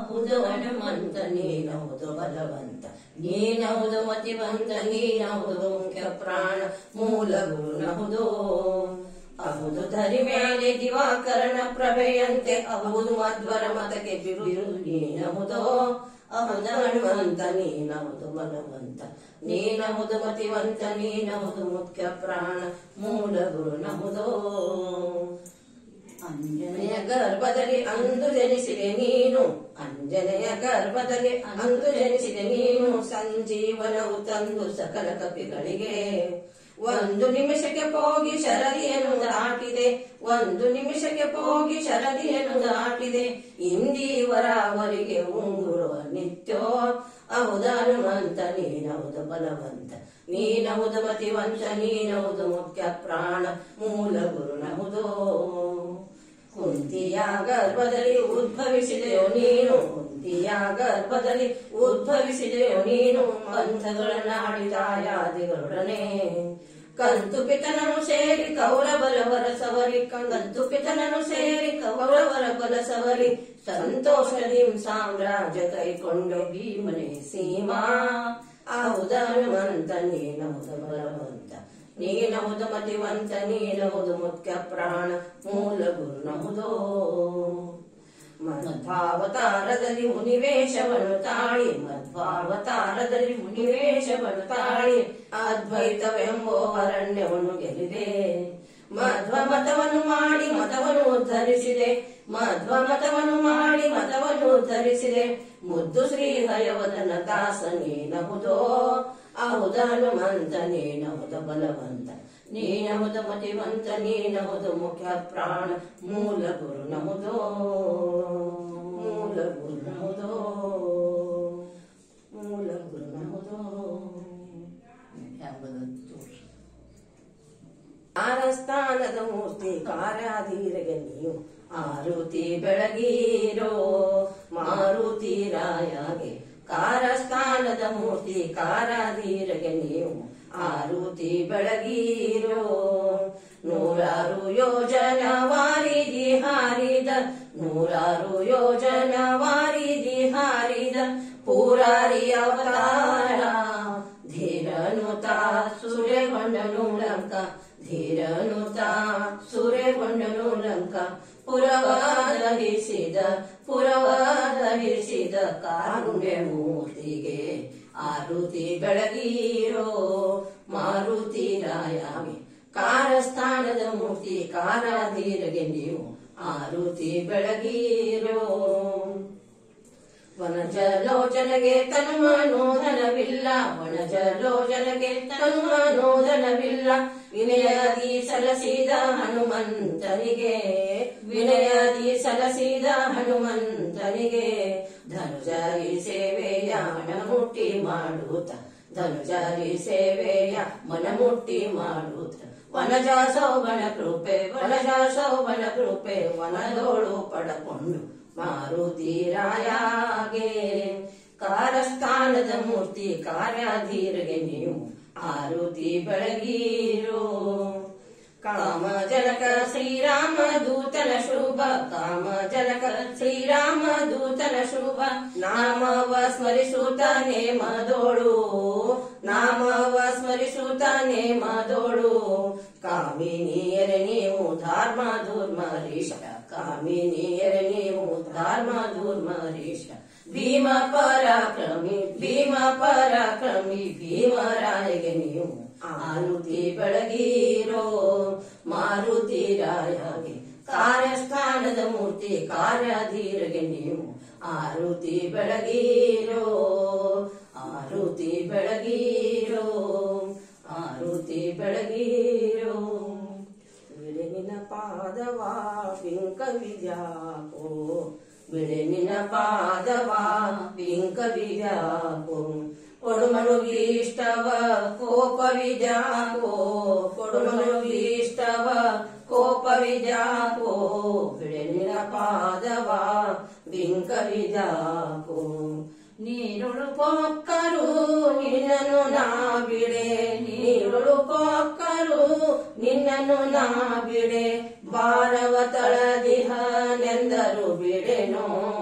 ಹೌದು ಹನುಮಂತ ನೀನೌದು ಬಲವಂತ ನೀನೌದು ಮತಿವಂತ ನೀನೌದು ಮುಖ್ಯ ಪ್ರಾಣ ಮೂಲ ಗುರುನಹುದು ಅಹುದು ಧರಿ ಮೇಲೆ ದಿವಾಕರಣ ಪ್ರಭೆಯಂತೆ ಅಹುದು ಮಧ್ವರ ಮತಕ್ಕೆ ಬಿರು ನೀನಹುದೋ ಅಹುದ ಹನುಮಂತ ನೀನಹುದು ಬಲವಂತ ನೀನಹುದು ಮತಿವಂತ ನೀನಹುದು ಮುಖ್ಯ ಪ್ರಾಣ ಮೂಲ ಗುರುನಹುದೋ ಅಂಜನೆಯ ಗರ್ಭದಲ್ಲಿ ಅಂದು ಜನಿಸಿದೆ ನೀನು ಅಂಜನೆಯ ಗರ್ಭದಲ್ಲಿ ಅಂದು ಜನಿಸಿದೆ ನೀನು ಸಂಜೀವನವು ತಂದು ಸಕಲ ಕಪಿಗಳಿಗೆ ಒಂದು ನಿಮಿಷಕ್ಕೆ ಹೋಗಿ ಶರದಿಯನ್ನು ದಾಟಿದೆ ಒಂದು ನಿಮಿಷಕ್ಕೆ ಹೋಗಿ ಶರದಿಯನ್ನು ದಾಟಿದೆ ಇಂದೀವರಾವರಿಗೆ ಉಂಗುರುವ ನಿತ್ಯೋ ಹೌದ ಹನುಮಂತ ನೀನೌದು ಬಲವಂತ ನೀನೌದು ಮತಿವಂತ ನೀನೌದು ಮುಖ್ಯ ಪ್ರಾಣ ಮೂಲ ಗುರುನಹುದೋ ಕುಂತಿಯ ಗರ್ಭದಲ್ಲಿ ಉದ್ಭವಿಸಿದೆಯೋ ನೀನು ಕುಂತಿಯ ಗರ್ಭದಲ್ಲಿ ಉದ್ಭವಿಸಿದೆಯೋ ನೀನು ಮಂಥಗಳನ್ನಾಡಿದಾಯಾದಿಗಳೊಡನೆ ಕಂತು ಪಿತನನು ಸೇರಿ ಕೌರವರ ಬರಸವರಿ ಕಂತು ಪಿತನನು ಸೇರಿ ಕೌರವರ ಬಲಸವರಿ ಸಂತೋಷದಿ ಸಾಮ್ರಾಜ್ಯ ಕೈಕೊಂಡು ಭೀಮನೆ ಸೀಮಾ ಹೌದ ಹನುಮಂತ ನೀನಹುದ ಬಲವಂತ ನೀನಹುದು ಮತಿವಂತ ನೀನಹುದು ಮುಖ್ಯ ಪ್ರಾಣ ಮೂಲ ಗುರುನಹುದೋ ಮಧ್ವಾವತಾರದಲ್ಲಿ ಮುನಿವೇಶವನ್ನು ತಾಳಿ ಮಧ್ವಾವತಾರದಲ್ಲಿ ಮುನಿವೇಶವನ್ನು ತಾಳಿ ಅದ್ವೈತವೆಂಬೋ ಅರಣ್ಯವನ್ನು ಗೆಲ್ಲಿದೆ ಮಧ್ವ ಮತವನ್ನು ಮಾಡಿ ಮತವನ್ನು ಉದ್ಧರಿಸಿದೆ ಮಧ್ವ ಮತವನ್ನು ಮಾಡಿ ಮತವನ್ನು ಉದ್ಧರಿಸಿದೆ ಮುದ್ದು ಶ್ರೀ ಹಯವದನ ದಾಸ ನೀನಹುದೋ ಅಹುದ ಹನುಮಂತ ನೀನಹುದ ಬಲವಂತ ನೀನಹುದ ಮತಿವಂತ ನೀನಹುದು ಮುಖ್ಯ ಪ್ರಾಣ ಮೂಲ ಗುರು ನಹುದೋ ಮೂಲ ಗುರು ನಹುದೋ ಮೂಲ ಗುರು ನಹುದೋ ಆರಸ್ಥಾನದ ಮೂರ್ತಿ ಕಾರ್ಯಾಧೀರಗೆ ನೀವು ಆರುತಿ ಬೆಳಗೀರೋ ಮಾರುತಿ ರಾಯಗೆ ಕಾರಸ್ಥಾನದ ಮೂರ್ತಿ ಕಾರಾಧೀರಗೆ ನೀವು ಆರುತಿ ಬೆಳಗೀರೋ ನೂರಾರು ಯೋಜನ ವಾರಿದಿ ಹಾರಿದ ನೂರಾರು ಯೋಜನ ವಾರಿದಿ ಹಾರಿದ ಪೂರಾರಿ ಅವತಾರ ಧೀರನುತ ಸೂರ್ಯಗೊಂಡನು ಲಂಕ ಧೀರನುತ ಸೂರ್ಯಗೊಂಡನು ಲಂಕ ಪುರವಾದಹಿಸಿದ ಪುರವಾದಹಿಸಿದ ಕಾರುಣ್ಯ ಮೂರ್ತಿಗೆ ಆರುತಿ ಬೆಳಗೀರೋ ಮಾರುತಿ ರಾಯಾಮಿ ಕಾರಸ್ಥಾನದ ಮೂರ್ತಿ ಕಾರಾಧೀರಗೆ ನೀವು ಆರುತಿ ಬೆಳಗೀರೋ ವನಜಲೋಚನಗೆ ತನುಮನೋಧನವಿಲ್ಲ ವನಜಲೋಚನಗೆ ತನುಮನೋಧನವಿಲ್ಲ ವಿನಯದಿ ಸಲಸಿದ ಹನುಮಂತನಿಗೆ ವಿನಯದಿ ಸಲಸಿದ ಹನುಮಂತನಿಗೆ ಧನುಜಾರಿ ಸೇವೆಯ ಮನಮುಟ್ಟಿ ಮಾಡುತ್ತ ಧನುಜಾರಿ ಸೇವೆಯ ಮನಮುಟ್ಟಿ ಮಾಡುತ್ತ ವನಜ ಸೌಬಣ ಕೃಪೆ ವನಜ ಸೌಬಣ ಕೃಪೆ ವನದೋಳು ಪಡಕೊಂಡು ಮಾರುತಿ ರಾಯಾಗೆ ಕಾರಸ್ಥಾನದ ಮೂರ್ತಿ ಕಾರ್ಯಾಧೀರಗೆ ನೀವು ಆರುತಿ ಬೆಳಗೀರೋ ಕಾಮ ಜನಕ ಶ್ರೀರಾಮ ದೂತನ ಶುಭ ಕಾಮ ಜನಕ ಶ್ರೀರಾಮ ದೂತನ ಶುಭ ನಾಮವ ಸ್ಮರಿಸುತ್ತ ನೇಮದೋಳು ನಾಮವ ಸ್ಮರಿಸುತ್ತ ನೇಮದೋಳು ಕಾಮಿನಿಯರೆ ನೀವು ಧರ್ಮ ಧೂರ್ಮರೀಶ ಕಾಮಿನಿಯರೆ ನೀವು ಧರ್ಮ ಧೂರ್ಮರೀಶ ಭೀಮ ಪರಾಕ್ರಮಿ ಭೀಮ ಪರಾಕ್ರಮಿ ಭೀಮರಾಯಗೆ ನೀವು ಆರುತಿ ಬೆಳಗೀರೋ ಮಾರುತಿ ರಾಯಗೆ ಕಾರ್ಯಸ್ಥಾನದ ಮೂರ್ತಿ ಕಾರ್ಯಾಧೀರಗೆ ನೀವು ಆರುತಿ ಬೆಳಗೀರೋ ಆರುತಿ ಬೆಳಗೀರೋ ಆರುತಿ ಬೆಳಗೀರೋ ಬಿಳಿನಿನ ಪಾದವಾ ಪಿಂಕ ವಿದ್ಯಾಕೋ ಬಿಳಿನಿನ ಪಾದವಾ ಪಿಂಕ ವಿದ್ಯಾಕೋ ಕೊಡುಮನುಗೀಷ್ಟವ ಕೋಪವಿದ್ಯಾಕೋ ಕೊಡುಮನುಗೀಷ್ಟವ ಕೋಪವಿದ್ಯಾಕೋ ಬಿಳಿನಿನ ಪಾದವಾ ಪಿಂಕ ವಿದ್ಯಾಕೋ ನೀರುಳು ಪೊಕ್ಕರು ನಿನ್ನನ್ನು ನಾ ಬಿಡೆ ನೀರುಳು ಪೊಕ್ಕರು ನಿನ್ನನ್ನು ನಾ ಬಿಡೆ ಭಾರವ ತಳದಿಹ ನೆಂದರು ಬಿಡೆನೋ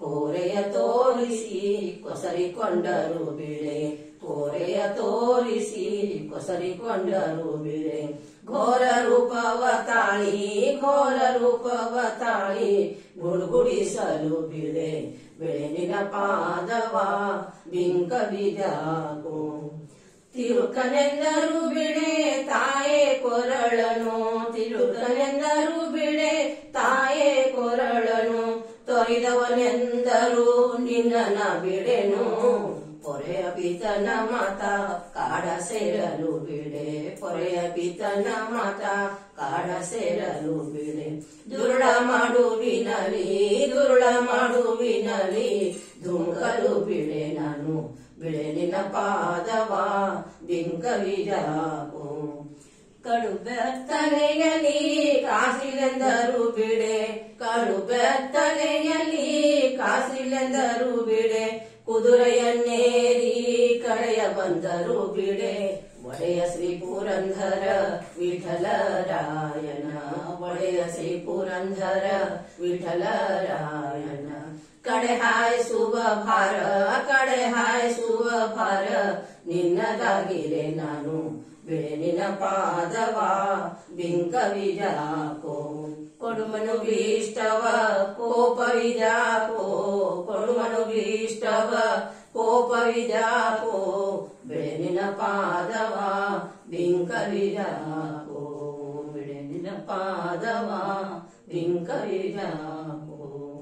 ಕೋರೆಯ ತೋರಿಸಿ ಕೊಸರಿಕೊಂಡರು ಬಿಳೆ ಕೋರೆಯ ತೋರಿಸಿ ಕೊಸರಿಕೊಂಡರು ಬಿಳೆ ಘೋರ ರೂಪವ ತಾಳಿ ಘೋರ ರೂಪವ ತಾಳಿ ಗುಡುಗುಡಿಸಲು ಬಿಳೆ ಬೆಳೆನಿನ ಪಾದವ ಬಿಂಕ ಬಿಜಾಕು ತಿರುಕನೆಂದರು ಬಿಡೆ ತಾಯೇ ಕೊರಳನು ತಿರುಕನೆಂದರು ಬಿಡೆ ತಾಯೇ ಕೊರಳನು ತೊರೆದವನೆಂದರು ನಿನ್ನನ ಬಿಡೆನು ಪೊರೆಯ ಪಿತನ ಮಾತ ಕಾಡ ಸೇರಲು ಬಿಡೆ ಪೊರೆಯ ಪಿತನ ಮಾತ ಕಾಡ ಸೇರಲು ಬಿಡೆ ದುರುಳ ಮಾಡುವಿನಲಿ ದುರುಳ ಮಾಡುವಿನಲಿ ಧುಂಕಲು ಬಿಡೆ ನಾನು ಬಿಳೆ ನಿನ್ನ ಪಾದವ ಬಿಂಕವಿಜಾಕು ಕಡು ಬೆತ್ತಲೆಯಲ್ಲಿ ಕಾಸಿಲೆಂದರು ಬಿಡೆ ಕಡು ಬೆತ್ತಲೆಯಲ್ಲಿ ಕಾಸಿಲೆಂದರು ಬಿಡೆ ಕುದುರೆಯನ್ನೇರಿ ಕಡೆಯ ಬಂದರು ಬಿಡೆ ಒಡೆಯ ಶ್ರೀ ಪುರಂದರ ವಿಠಲರಾಯನ ಒಡೆಯ ಶ್ರೀ ಪುರಂದರ ವಿಠಲರಾಯನ ಕಡೆ ಹಾಯಿಸುವ ಭಾರ ಕಡೆ ಹಾಯಿಸುವ ಭಾರ ನಿನ್ನದಾಗಿರೆ ನಾನು ಬಿಳೆ ನಿನ್ನ ಪಾದವ ಬಿಂಕವಿಜಾಕೋ ಕೊಡುಮನು ಭೀಷ್ಟವ ಕೋಪವಿಜಾಕೋ ಕೊಡುಮನು ಭೀಷ್ಟವ ಕೋಪವಿಜಾಕೋ ಬಿಳೆ ನಿನ್ನ ಪಾದವ ಬಿಂಕವಿಜಾಕೋ ಬಿಳೆ ನಿನ್ನ ಪಾದವ ಬಿಂಕವಿಜಾಕೋ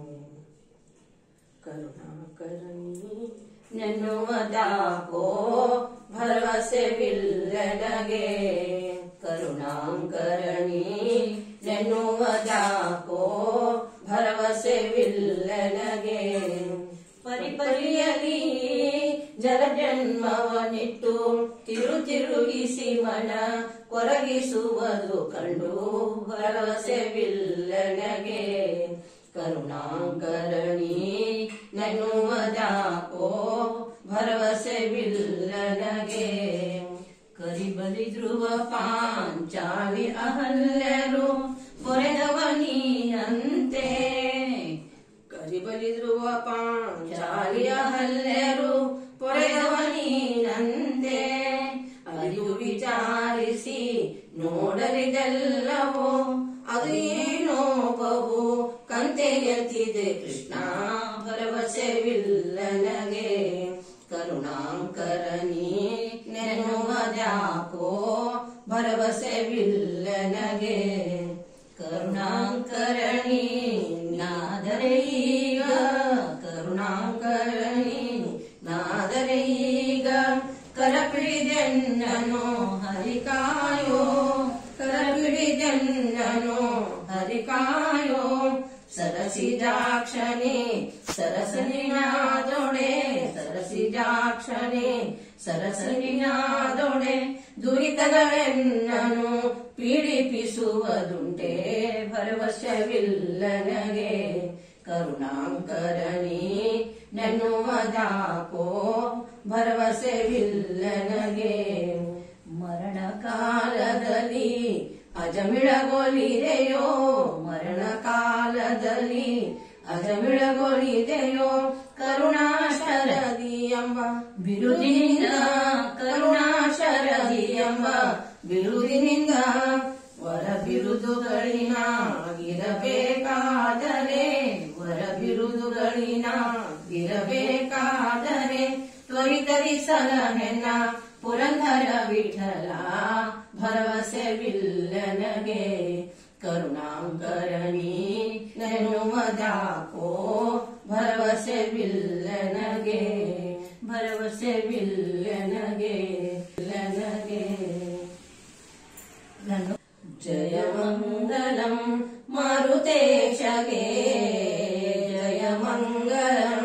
ಕರುಣಾಕರಣಿ ನೆನ್ನುವುದಾಕೋ ಭರವಸೆವಿಲ್ಲನಗೆ ಕರುಣಾಂಕರಣಿ ನೆನ್ನುವುದಾಕೋ ಭರವಸೆವಿಲ್ಲನಗೆ ಪರಿಪರಿಯಲಿ ಜಲಜನ್ಮವನಿಟ್ಟು ತಿರು ತಿರುಗಿಸಿ ಮನ ಕೊರಗಿಸುವುದು ಕಂಡು ಭರವಸೆವಿಲ್ಲನಗೆ ಕರುಣಾಂಕರಣಿ ನೆನ್ನುವುದಾಕೋ ಭರವಸೆವಿಲ್ಲನಗೆ ಕರಿಬಲಿ ಧ್ರುವ ಪಾಂಚಾಲಿ ಅಹಲ್ಯರು ಪೊರೆದವನಿಯಂತೆ ಕರಿಬಲಿ ಧ್ರುವ ಪಾಂಚಾಲಿ ಅಹಲ್ಯರು ಪೊರೆದವನಿನಂತೆ ಅರಿವು ವಿಚಾರಿಸಿ ನೋಡಲಿದೆಲ್ಲವೋ ಅದು ಏನೋ ಬಹು ಕಂತೆಯಂತಿದೆ ಕೃಷ್ಣ ಭರವಸೆವಿಲ್ಲನಗೆ ಕರುಣಾಂಕರನಿ ನೆನ್ನುವುದ್ಯಾಕೋ ಭರವಸೆವಿಲ್ಲನಗೆ ಕರುಣಾಂಕರಣಿ ನಾದರೆ ಈಗ ಕರುಣಾಂಕರಣಿ ನಾದರೆ ಈಗ ಕರಪಿಡಿದೆನ್ನನು ಹರಿಕಾಯೋ ಕರಪಿಡಿದೆನ್ನನು ಹರಿಕಾಯೋ ಸರಸಿಜಾಕ್ಷಣೆ ಸರಸನಿನಾದೊಡೆ ಸರಸಿಜಾಕ್ಷಣೆ ಸರಸನಿನಾದೊಡೆ ದುರಿತಗಳೆನ್ನನು ಪೀಡಿಪಿಸುವುದುಂಟೆ ಭರವಸವಿಲ್ಲನಗೆ ಕರುಣಾಂಕರಣಿ ನೆನ್ನುವುದಾಕೋ ಭರವಸೆವಿಲ್ಲನಗೆ ಮರಣ ಕಾಲದಲ್ಲಿ ಅಜಮಿಳಗೊಲಿದೆಯೋ ಮರಣ ಕಾಲದಲ್ಲಿ ಅಜಮಿಳಗೊಲಿದೆಯೋ ಕರುಣಾಶರದಿ ಎಂಬ ಬಿರುದಿನಿಂದ ಕರುಣಾಶರದಿ ಎಂಬ ಬಿರುದಿನಿಂದ ವರ ಬಿರುದುಗಳಿನಾಗಿರಬೇಕಾದರೆ ವರ ಬಿರುದುಗಳಿನಾಗಿರಬೇಕಾದರೆ ತ್ವರಿತರಿಸಲನೆನ್ನ ಪುರಂದರ ವಿಠಲ ಭರವಸೆವಿಲ್ಲನಗೆ ಕರುಣಾಂಕರಣಿ ನೆನ್ನುವುದಾಕೋ ಭರವಸೆವಿಲ್ಲನಗೆ ಭರವಸೆವಿಲ್ಲನಗೆ ನನಗೆ ಜಯ ಮಂಗಲಂ ಮಾರುತೇಶಗೆ ಜಯ ಮಂಗಲಂ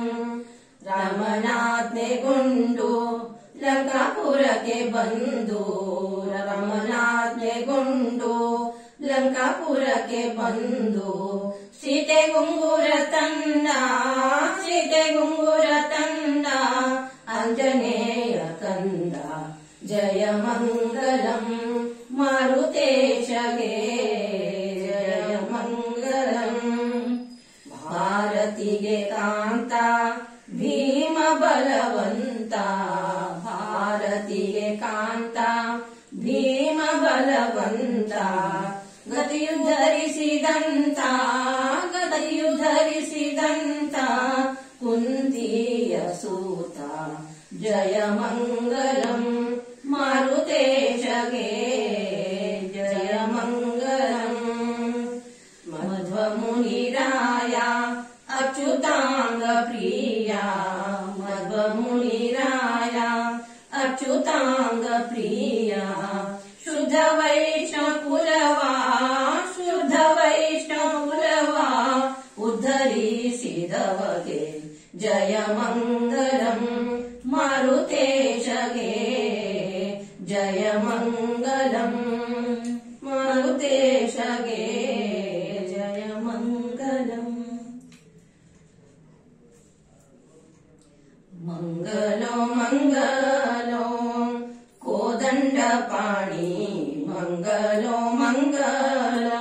ರಾಮನಾಜ್ಞೆಗೊಂಡು ಲಂಕಾಪುರಕ್ಕೆ ಬಂದು ರಾಮನಾಜ್ಞೆಗೊಂಡು ಲಂಕಾಪುರಕ್ಕೆ ಬಂದು ಸೀತೆ ಗುಂಗುರ ತಂದ ಸೀತೆ ಗುಂಗುರ ತಂದ ಆಂಜನೇಯ ಕಂದ ಜಯ ಮಂಗಲಂ ಮಾರುತೇಶಗೆ ಜಯ ಮಂಗಲಂ ಭಾರತಿಗೆ ಕಾ ಭೀಮ ಬಲವಂತ ಭಾರತಿಗೆ ಕಾಂತ ಭೀಮ ಬಲವಂತ ಗತಿಯು ಧರಿಸಿದಂತ ಗತಿಯು ಧರಿಸಿದಂತ ಕುಂತಿಯ ಸೂತ ಜಯ ಮಂಗಲಂ ಮಾರುತೇಶಗೆ ಜಯ ಮಂಗಲಂ ಮಧ್ವಮುನಿರಾಯ ಅಚ್ಯುತಾಂಗ ಪ್ರಿಯ ಮಧ್ವಮುನಿರಾಯ ಅಚ್ಯುತಾಂಗ ಪ್ರಿಯ ಶುದ್ಧ ವೈಷ್ಣವ ಕುಲವಾ ಶುದ್ಧ ವೈಷ್ಣವ ಕುಲವಾ ಉದ್ಧರಿಸಿದವಗೆ ಜಯ ಮಂಗಲಂ ಮಾರುತೇಶಗೆ ಜಯ ಮಂಗಲಂ ಮಾರುತೇಶಗೆ ಜಯ ಮಂಗಲಂ ಮಂಗಲೋ ಮಂಗಲೋ ಕೋದಂಡ ಪಾಣಿ ಮಂಗಲೋ ಮಂಗಲೋ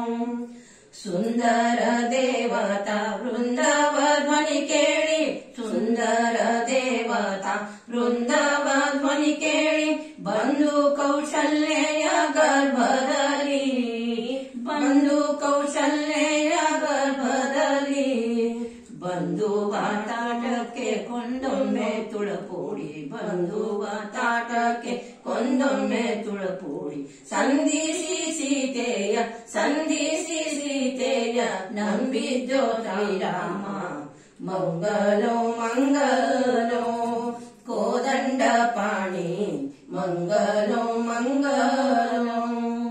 ಸುಂದರ ದೇವತಾ ವೃಂದವ ಧ್ವನಿ ಕೇಳಿ ಸುಂದರ ದೇವತಾ ವೃಂದವ ಧ್ವನಿ ಕೇಳಿ ಬಂದು ಕೌಶಲ್ಯ ಗರ್ಭದಲ್ಲಿ ಬಂದು ಕೌಶಲ್ಯ ಗರ್ಭದಲ್ಲಿ ಬಂದು ಬಾಟಾಟಕ್ಕೆ ಕೊಂದೊಮ್ಮೆ ತುಳಪೋಡಿ ಬಂದು ಬಾಟಾಟಕ್ಕೆ ಕೊಂದೊಮ್ಮೆ ತುಳಪೋಡಿ ಸಂಧಿಸಿ ಸೀತೆಯ ಸಂಧಿಸಿ ಸೀತೆಯ ನಂಬಿದ್ದೋ ಶ್ರೀರಾಮ ಮಂಗಲೋ ಮಂಗಲೋ ಕೋದಂಡ ಪಾಣಿ ಮಂಗಲೋ ಮಂಗಲೋ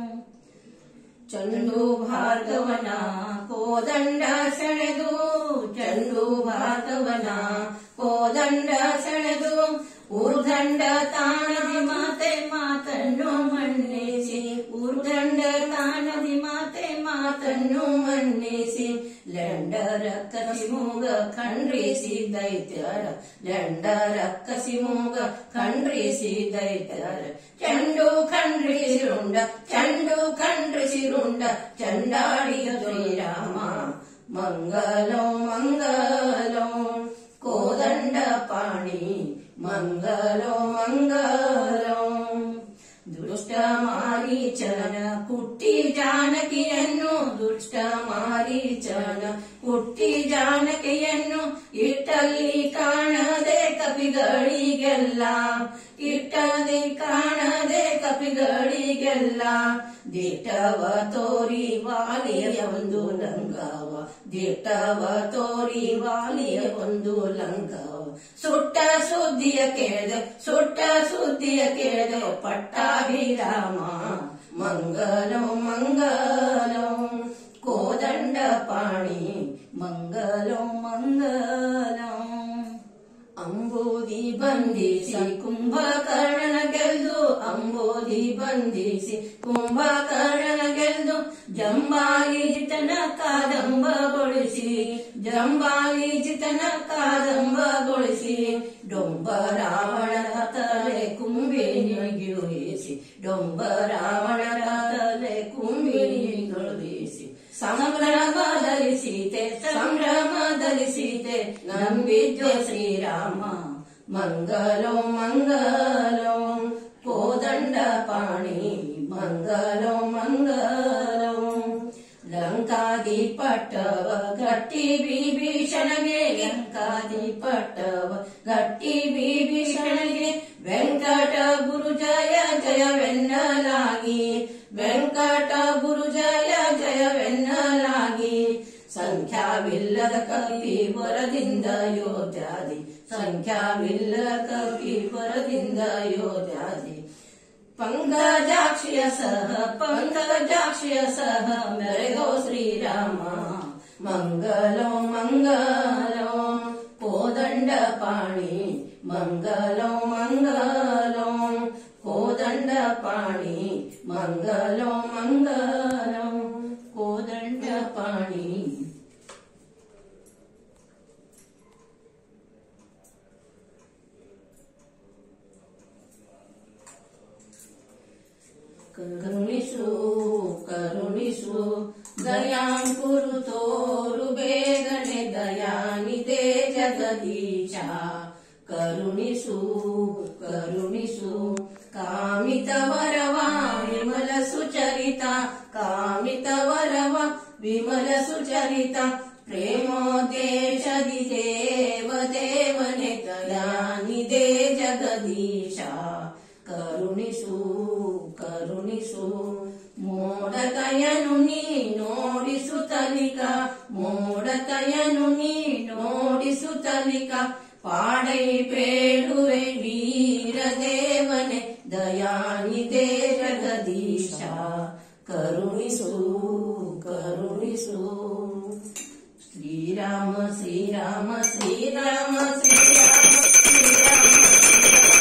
ಚಂಡು ಭಾರ್ಗವನ ಕೋದಂಡ ಸೆಳೆದು ಚಂಡು ಭಾರ್ಗವನ ಕೋದಂಡ ಸೆಳೆದು ಊರ್ದಂಡ ತಾಣದಿ ಮಾತೆ ಮಾತನ್ನು ಮನ್ನಿಸಿ ಊರ್ದಂಡ ತಾಣದಿ ಮಾತೆ ಮಾತನ್ನು ಮನ್ನಿಸಿ ಲೆಂಡರ ಕಸಿ ಮೂಗ ಖಂಡ್ರಿಸಿ ದೈತ್ಯರ ಲೆಂಡರ ಕಸಿ ಮೂಗ ಖಂಡ್ರಿಸಿ ದೈತ್ಯರ ಚಂಡು ಖಂಡ್ರಿಸಿರುಂಡ ಚಂಡು ಖಂಡ್ರಿಸಿರುಂಡ ಚಂಡಾಡಿಯ ಶ್ರೀರಾಮ ಮಂಗಲೋ ಮಂಗಲೋ ಕೋದಂಡ ಪಾಣಿ ಮಂಗಲೋ ಮಂಗಲೋ ದುಷ್ಟ ಮಾರೀಚನ ಕುಟ್ಟಿ ಜಾನಕಿಯನ್ನು ದುಷ್ಟ ಮಾರೀಚನ ಕುಟ್ಟಿ ಜಾನಕಿಯನ್ನು ಇಟ್ಟಲ್ಲಿ ಕಾಣದೆ ಕಪಿಗಳಿಗೆಲ್ಲ ಇಟ್ಟಲ್ಲಿ ಕಾಣದೆ ಕಪಿಗಳಿಗೆಲ್ಲ ದಿಟ್ಟವ ತೋರಿ ವಾಲಿಯ ಒಂದು ಲಂಗವ ದಿಟ್ಟವ ತೋರಿ ವಾಲಿಯ ಒಂದು ಲಂಗವ ಸುಟ್ಟ ಸುದ್ದಿಯ ಕೇಳಿದೆ ಸುಟ್ಟ ಸುದ್ದಿಯ ಕೇಳಿದೆ ಪಟ್ಟಾಭಿರಾಮ ಮಂಗಲೋ ಮಂಗಲೋ ಕೋದಂಡ ಪಾಣಿ ಮಂಗಲೋ ಮಂಗಲೋ ಅಂಬೂದಿ ಬಂಧಿಸಿ ಕುಂಭಕರ್ಣನ ಗೆಲ್ದು ಅಂಬೂದಿ ಬಂಧಿಸಿ ಕುಂಭಕರ್ಣನ ಗೆಲ್ದು ಜಂಬಾಲಿ ಜಿತನ ಕಾದಂಬಗೊಳಿಸಿ ಜಂಬಾಲಿ ಜಿತನ ಕಾದಂಬಗೊಳಿಸಿ ಡೊಂಬ ರಾವಣನ ತಲೆ ಕುಂಬಿನಿಗಿಳಿಸಿ ಡೊಂಬ ರಾವಣನ ತಲೆ ಕುಂಬಿನಿಗಿಳಿಸಿ ಸಂಭ್ರಮದಲ್ಲಿ ಸೀತೆ ಸಂಭ್ರಮದಲ್ಲಿ ಸೀತೆ ನಂಬಿದ್ದೆ ಶ್ರೀರಾಮ ಮಂಗಲೋ ಮಂಗಲೋ ಕೋದಂಡ ಪಾಣಿ ಮಂಗಲೋ ಮಂಗಲೋ ಲಂಕಾದಿ ಪಟ್ಟವ ಗಟ್ಟಿ ವಿಭೀಷಣಗೆ ಲಂಕಾದಿ ಪಟ್ಟವ ಗಟ್ಟಿ ವಿಭೀಷಣಗೆ ವೆಂಕಟ ಗುರು ಜಯ ಜಯವೆನ್ನಲಾಗಿ ವೆಂಕಟ ಗುರು ಜಯ ಜಯವೆನ್ನಲಾಗಿ ಸಂಖ್ಯಾವಿಲ್ಲದ ಕವಿ ವರದಿಂದ ಯೋಧ್ಯಾದಿ ಸಂಖ್ಯಾವಿಲ್ಲದ ಕವಿ ವರದಿಂದ ಯೋಧ್ಯಾದಿ ಪಂಕಜಾಕ್ಷಿಯ ಸಹ ಪಂಕಜಾಕ್ಷಿಯ ಸಹ ಮೆರೆಗೋ ಶ್ರೀರಾಮ ಮಂಗಲೋ ಮಂಗಲೋ ಕೋದಂಡ ಪಾಣಿ ಮಂಗಲೋ ಮಂಗಲೋ ಕೋದಂಡ ಪಾಣಿ ಮಂಗಲೋ ಮಂಗಲೋ ಕೋದಂಡ ಪಾಣಿ ಕರುಣಿಸು ಕರುಣಿಸು ದಯಾಂ ಕುರು ತೋರು ಬೇಗನೆ ದಯಾನಿದೆ ಜಗದೀಶ ಕರುಣಿಸು ಕರುಣಿಸು ಕಾಮಿತ ವರವ ವಿಮಲ ಸುಚರಿತ ಕಾಮಿತ ವರವ ವಿಮಲ ಸುಚರಿತ ಪ್ರೇಮೋದ್ದೇಶದಿ ದೇವ ದೇವನೆ ದಯಾನಿದೆ ಜಗದೀಶ ಕರುಣಿಸು ಕರುಣಿಸು ಮೋಡಕಯನು ನೀ ನೋಡಿಸುತ್ತಲಿಕ ಮೋಡಕಯನು ನೀ ನೋಡಿಸುತ್ತಲಿಕ ಪಾಡೈ ಬೇಡುವೆ ವೀರ ದೇವನೆ ದಯಾನಿದೆ ಜಗದೀಶ ಕರುಣಿಸು ಕರುಣಿಸು ಶ್ರೀರಾಮ ಶ್ರೀರಾಮ ಶ್ರೀರಾಮ ಶ್ರೀರಾಮ ಶ್ರೀರಾಮ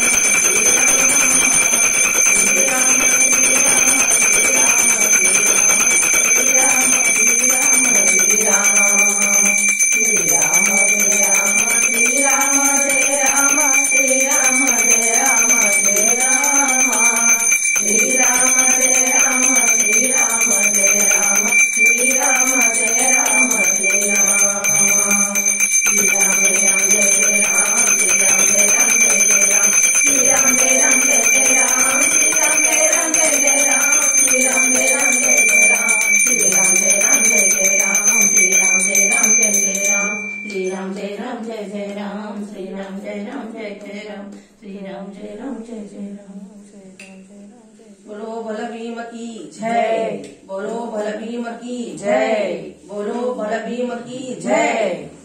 श्रीराम जय राम जय जय राम श्रीराम जय राम जय जय राम श्रीराम जय राम जय जय राम बोलो बल भीम की जय बोलो बल भीम की जय बोलो बल भीम की जय